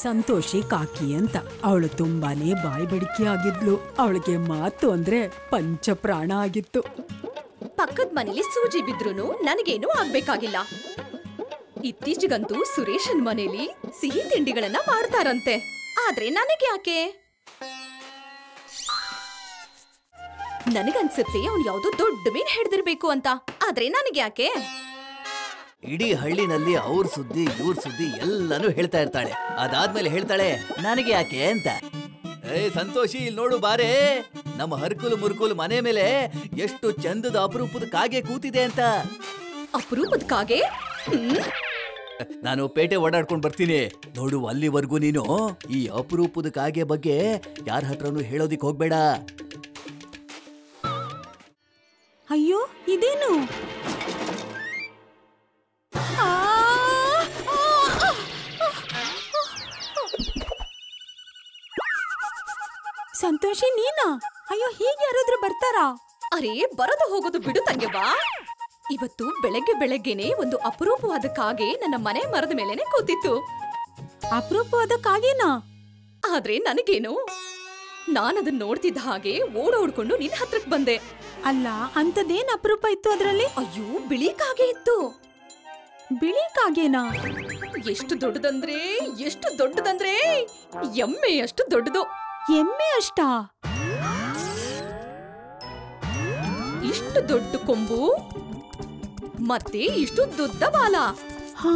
ಸಂತೋಷಿ ಕಾಕಿ ಅಂತ ಅವಳು ತುಂಬಾನೇ ಬಾಯಿ ಬಡಿಕೆ ಆಗಿದ್ಲು ಅವಳಿಗೆ ಮಾತು ಅಂದ್ರೆ ಪಂಚಪ್ರಾಣ ಆಗಿತ್ತು ಪಕ್ಕದ ಮನೇಲಿ ಸೂಜಿ ಬಿದ್ರೂನು ನನಗೇನು ಆಗ್ಬೇಕಾಗಿಲ್ಲ ಇತ್ತೀಚೆಗಂತೂ ಸುರೇಶನ್ ಮನೇಲಿ ಸಿಹಿ ತಿಂಡಿಗಳನ್ನ ಮಾಡ್ತಾರಂತೆ ಆದ್ರೆ ನನಗೆ ಯಾಕೆ ನನಗನ್ಸುತ್ತೆ ಅವ್ನು ಯಾವ್ದೋ ದೊಡ್ಡ ಮೀನ್ ಹಿಡ್ದಿರ್ಬೇಕು ಅಂತ ಆದ್ರೆ ನನಗೆ ಯಾಕೆ ಇಡೀ ಹಳ್ಳಿನಲ್ಲಿ ಅವ್ರ ಸುದ್ದಿ ಇವ್ರ ಸುದ್ದಿ ಎಲ್ಲಾನು ಹೇಳ್ತಾ ಇರ್ತಾಳೆ ಅದಾದ್ಮೇಲೆ ಹೇಳ್ತಾಳೆ ನನಗೆ ಯಾಕೆ ಅಂತ ಏ ಸಂತೋಷಿ ಇಲ್ಲಿ ನೋಡು ಬಾರೆ ನಮ್ಮ ಹರ್ಕುಲು ಮುರ್ಕುಲು ಮನೆ ಮೇಲೆ ಎಷ್ಟು ಚಂದದ ಅಪರೂಪದ ಕಾಗೆ ಕೂತಿದೆ ಅಂತ ಅಪರೂಪದ ಕಾಗೆ ಹ್ಮ್ ನಾನು ಪೇಟೆ ಓಡಾಡ್ಕೊಂಡು ಬರ್ತೀನಿ ನೋಡು ಅಲ್ಲಿವರೆಗೂ ನೀನು ಈ ಅಪರೂಪದ ಕಾಗೆ ಬಗ್ಗೆ ಯಾರ ಹತ್ರನೂ ಹೇಳೋದಿಕ್ ಹೋಗ್ಬೇಡ ಅಯ್ಯೋ ಇದೇನು ಆ, ಆ, ಆ, ಸಂತೋಷಿ ನೀನಾ ಅಯ್ಯೋ ಹೀಗೆ ಯಾರಾದ್ರೂ ಬರ್ತಾರಾ ಅರೇ ಬರೋದು ಹೋಗೋದು ಬಿಡು ತಂಗೆ ಬಾ ಇವತ್ತು ಬೆಳಗ್ಗೆ ಬೆಳಗ್ಗೆನೆ ಒಂದು ಅಪರೂಪವಾದ ಕಾಗೆ ನನ್ನ ಮನೆ ಮರದ ಮೇಲೆನೆ ಕೂತಿತ್ತು ಅಪರೂಪವಾದ ಕಾಗೇನಾ ಆದ್ರೆ ನನಗೇನು ನಾನದನ್ನ ನೋಡ್ತಿದ್ದ ಹಾಗೆ ಓಡೋಡ್ಕೊಂಡು ನಿನ್ ಹತ್ರಕ್ ಬಂದೆ ಅಲ್ಲ ಅಂತದೇನ್ ಅಪರೂಪ ಇತ್ತು ಅದ್ರಲ್ಲಿ ಅಯ್ಯೋ ಬಿಳಿ ಕಾಗೆ ಇತ್ತು ಬಿಳಿ ಕಾಗೇನಾ ಎಷ್ಟು ದೊಡ್ಡದಂದ್ರೆ ಎಷ್ಟು ದೊಡ್ಡದಂದ್ರೆ ಎಮ್ಮೆ ಅಷ್ಟು ದೊಡ್ಡದು ಎಮ್ಮೆ ಅಷ್ಟಾ ಇಷ್ಟು ದೊಡ್ಡ ಕೊಂಬು ಮತ್ತೆ ಇಷ್ಟು ದುದ್ದ ಬಾಲ ಹಾ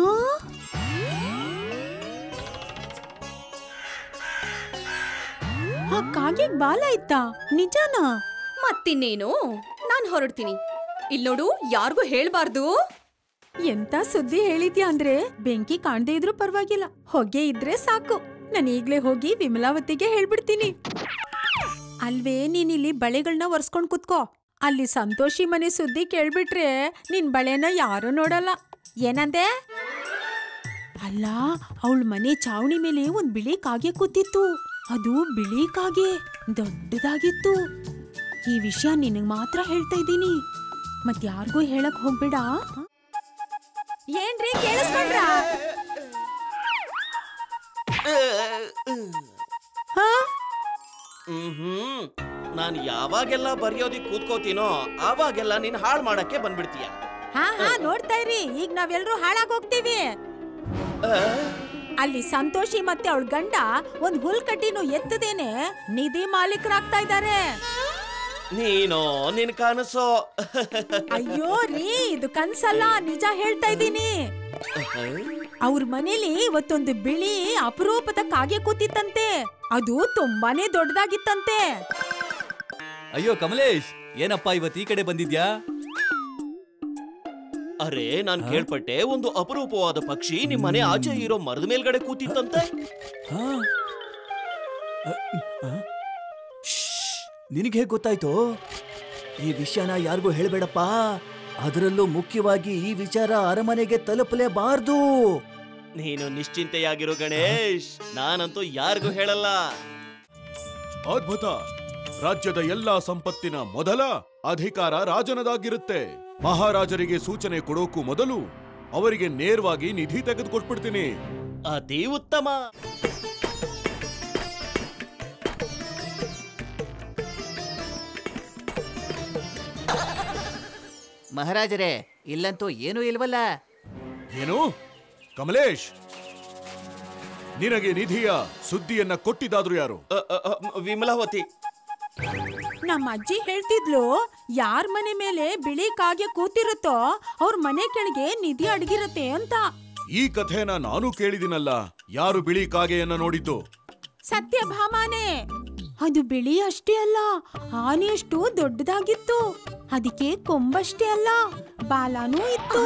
ಆ ಕಾಗೆಗ್ ಬಾಲ ಇತ್ತಾ ನಿಜಾನಾ ಮತ್ತಿನ್ನೇನು ನಾನ್ ಹೊರಡ್ತೀನಿ ಇಲ್ ನೋಡು ಯಾರಿಗೂ ಹೇಳ್ಬಾರ್ದು ಎಂತ ಸುದ್ದಿ ಹೇಳಿದ್ಯಾ ಅಂದ್ರೆ ಬೆಂಕಿ ಕಾಣ್ದೇ ಇದ್ರೂ ಪರವಾಗಿಲ್ಲ ಹೊಗೆ ಇದ್ರೆ ಸಾಕು ನಾನು ಈಗ್ಲೇ ಹೋಗಿ ವಿಮಲಾವತಿಗೆ ಹೇಳ್ಬಿಡ್ತೀನಿ ಅಲ್ವೇ ನೀನ್ ಇಲ್ಲಿ ಬಳೆಗಳನ್ನ ಒರ್ಸ್ಕೊಂಡ್ ಕುತ್ಕೋ ಅಲ್ಲಿ ಸಂತೋಷಿ ಮನೆ ಸುದ್ದಿ ಕೇಳ್ಬಿಟ್ರೆ ನಿನ್ ಬಳೆನ ಯಾರು ನೋಡಲ್ಲ ಏನಂದೆ ಅಲ್ಲ ಅವಳ ಮನೆ ಚಾವಣಿ ಮೇಲೆ ಒಂದ್ ಬಿಳಿ ಕಾಗೆ ಕೂತಿತ್ತು ಅದು ಬಿಳಿ ಕಾಗೆ ದೊಡ್ಡದಾಗಿತ್ತು ಈ ವಿಷಯ ನಿನಗ್ ಮಾತ್ರ ಹೇಳ್ತಾ ಇದ್ದೀನಿ ಮತ್ ಯಾರಿಗೂ ಹೇಳಕ್ ಹೋಗ್ಬೇಡ ಏನ್ರಿ ಕೇಳಿಸ್ಕೊಂಡ್ರ ಹಾ ಹ್ಮ್ ನಾನು ಯಾವಾಗೆಲ್ಲ ಬರೆಯೋದಿಕ್ ಕೂತ್ಕೋತೀನೋ ಆವಾಗೆಲ್ಲ ನೀನ್ ಹಾಳ್ ಮಾಡಕ್ಕೆ ಬಂದ್ಬಿಡ್ತೀಯ ಹಾ ಹಾ ನೋಡ್ತಾ ಇರಿ ಈಗ ನಾವೆಲ್ಲರೂ ಹಾಳಾಗ್ ಹೋಗ್ತೀವಿ ಅಲ್ಲಿ ಸಂತೋಷಿ ಮತ್ತೆ ಅವಳ ಗಂಡ ಒಂದ್ ಹುಲ್ ಕಡ್ಡಿನೂ ಎತ್ತದೇನೆ ನಿಧಿ ಮಾಲೀಕರಾಗ್ತಾ ಇದ್ದಾರೆ ನೀನೋ ನಿನ್ ಕನಸೋ ಅಯ್ಯೋ ರೀ ಇದು ಕನ್ಸಲ್ಲ ನಿಜ ಹೇಳ್ತಾ ಇದ್ದೀನಿ ಅವ್ರ ಮನೇಲಿ ಇವತ್ತೊಂದು ಬಿಳಿ ಅಪರೂಪದ ಕಾಗೆ ಕೂತಿತ್ತಂತೆ ಅದು ತುಂಬಾನೇ ದೊಡ್ಡದಾಗಿತ್ತಂತೆ ಅಯ್ಯೋ ಕಮಲೇಶ್ ಏನಪ್ಪ ಇವತ್ತು ಈ ಕಡೆ ಬಂದಿದ್ಯಾ ಅರೆ ನಾನ್ ಕೇಳ್ಪಟ್ಟೆ ಒಂದು ಅಪರೂಪವಾದ ಪಕ್ಷಿ ನಿಮ್ ಮನೆ ಆಚೆ ಇರೋ ಮರದ ಮೇಲ್ಗಡೆ ಕೂತಿತ್ತಂತೆ ಹಾ? ಅ, ಆ? ಶ್ಶ್, ನಿನಗ್ ಹೇಗ್ ಗೊತ್ತಾಯ್ತು ಈ ವಿಷಯನ ಯಾರಿಗೂ ಹೇಳ್ಬೇಡಪ್ಪ ಅದರಲ್ಲೂ ಮುಖ್ಯವಾಗಿ ಈ ವಿಚಾರ ಅರಮನೆಗೆ ತಲುಪಲೇಬಾರ್ದು ನೀನು ನಿಶ್ಚಿಂತೆಯಾಗಿರು ಗಣೇಶ್ ನಾನಂತೂ ಯಾರಿಗೂ ಹೇಳಲ್ಲ ಅದ್ಭುತ ರಾಜ್ಯದ ಎಲ್ಲಾ ಸಂಪತ್ತಿನ ಮೊದಲ ಅಧಿಕಾರ ರಾಜನದಾಗಿರುತ್ತೆ ಮಹಾರಾಜರಿಗೆ ಸೂಚನೆ ಕೊಡೋಕು ಮೊದಲು ಅವರಿಗೆ ನೇರವಾಗಿ ನಿಧಿ ತೆಗೆದುಕೊಟ್ಬಿಡ್ತೀನಿ ಅತಿ ಉತ್ತಮ ಮಹಾರಾಜರೇ ಇಲ್ಲಂತೂ ಏನೂ ಇಲ್ವಲ್ಲ ಏನು ಕಮಲೇಶ್ ನಿನಗೆ ನಿಧಿಯ ಸುದ್ದಿಯನ್ನ ಕೊಟ್ಟಿದ್ದಾದ್ರು ಯಾರು ಅ, ಅ, ಅ, ವಿಮಲಾವತಿ ನಮ್ಮ ಅಜ್ಜಿ ಹೇಳ್ತಿದ್ಲು ಯಾರ್ ಮನೆ ಮೇಲೆ ಬಿಳಿ ಕಾಗೆ ಕೂತಿರುತ್ತೋ ಅವ್ರ ಮನೆ ಕೆಳಗೆ ನಿಧಿ ಅಡಗಿರತ್ತೆ ಅಂತ ಈ ಕಥೆನ ನಾನು ಕೇಳಿದಿನಲ್ಲ ಯಾರು ಬಿಳಿ ಕಾಗೆಯನ್ನ ನೋಡಿದ್ದು ಸತ್ಯಭಾಮಾನೆ ಅದು ಬಿಳಿ ಅಷ್ಟೇ ಅಲ್ಲ ಆನೆಯಷ್ಟು ದೊಡ್ಡದಾಗಿತ್ತು ಅದಕ್ಕೆ ಕೊಂಬಷ್ಟೇ ಅಲ್ಲ ಬಾಲಾನೂ ಇತ್ತು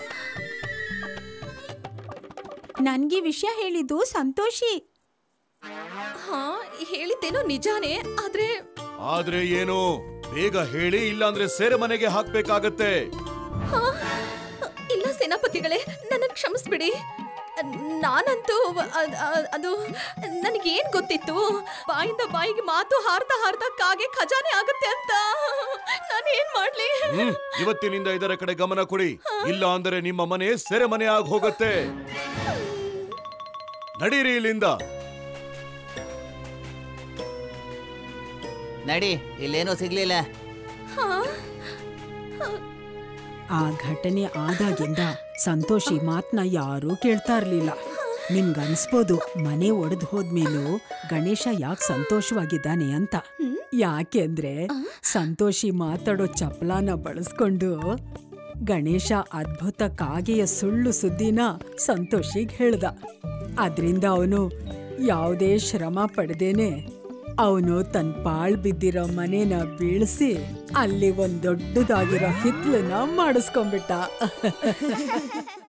ನನ್ಗೆ ವಿಷಯ ಹೇಳಿದ್ದು ಸಂತೋಷಿ ಹಾ ಹೇಳಿದ್ದೇನೋ ನಿಜಾನೇ ಆದ್ರೆ ಆದ್ರೆ ಏನು ಬೇಗ ಹೇಳಿ ಇಲ್ಲಾಂದ್ರೆ ಸೆರೆಮನೆಗೆ ಹಾಕ್ಬೇಕಾಗತ್ತೆ ಹಾ, ಇಲ್ಲ ಸೇನಾಪತಿಗಳೇ ನನ್ನ ಕ್ಷಮಿಸ್ಬಿಡಿ ನಾನಂತೂ ಅದ್- ಅದ್- ಅದು ನನಗೇನ್ ಗೊತ್ತಿತ್ತು ಬಾಯಿಂದ ಬಾಯಿಗೆ ಮಾತು ಹಾರ್ತಾ ಹಾರ್ತಾ ಕಾಗೆ ಖಜಾನೆ ಆಗುತ್ತೆ ಅಂತ ನಾನೇನ್ ಮಾಡ್ಲಿ ಹ್ಮ್ ಇವತ್ತಿನಿಂದ ಇದರ ಕಡೆ ಗಮನ ಕೊಡಿ ಇಲ್ಲ ಅಂದರೆ ನಿಮ್ಮ ಮನೆ ಸೆರೆಮನೆ ಆಗಿ ಹೋಗತ್ತೆ ನಡೀರಿ ಇಲ್ಲಿಂದ ನಡಿ ಇಲ್ಲೇನೂ ಸಿಗ್ಲಿಲ್ಲ ಆ ಘಟನೆ ಆದಾಗಿಂದ ಸಂತೋಷಿ ಮಾತ್ನ ಯಾರೂ ಕೇಳ್ತಾ ಇರ್ಲಿಲ್ಲ ನಿನ್ಗನ್ಸ್ಬೋದು ಮನೆ ಒಡೆದು ಹೋದ್ಮೇಲೂ ಗಣೇಶ ಯಾಕೆ ಸಂತೋಷವಾಗಿದ್ದಾನೆ ಅಂತ ಯಾಕೆಂದ್ರೆ ಸಂತೋಷಿ ಮಾತಾಡೋ ಚಪಲಾನ ಬಳಸ್ಕೊಂಡು ಗಣೇಶ ಅದ್ಭುತ ಕಾಗೆಯ ಸುಳ್ಳು ಸುದ್ದಿನ ಸಂತೋಷಿಗ್ ಹೇಳ್ದ ಅದ್ರಿಂದ ಅವನು ಯಾವುದೇ ಶ್ರಮ ಪಡೆದೇನೆ ಅವನು ತನ್ ಪಾಳ್ ಬಿದ್ದಿರೋ ಮನೇನ ಬೀಳ್ಸಿ ಅಲ್ಲಿ ಒಂದ್ ದೊಡ್ಡದಾಗಿರೋ ಹಿತ್ಲನ್ನ ಮಾಡಿಸ್ಕೊಂಡ್ಬಿಟ್ಟ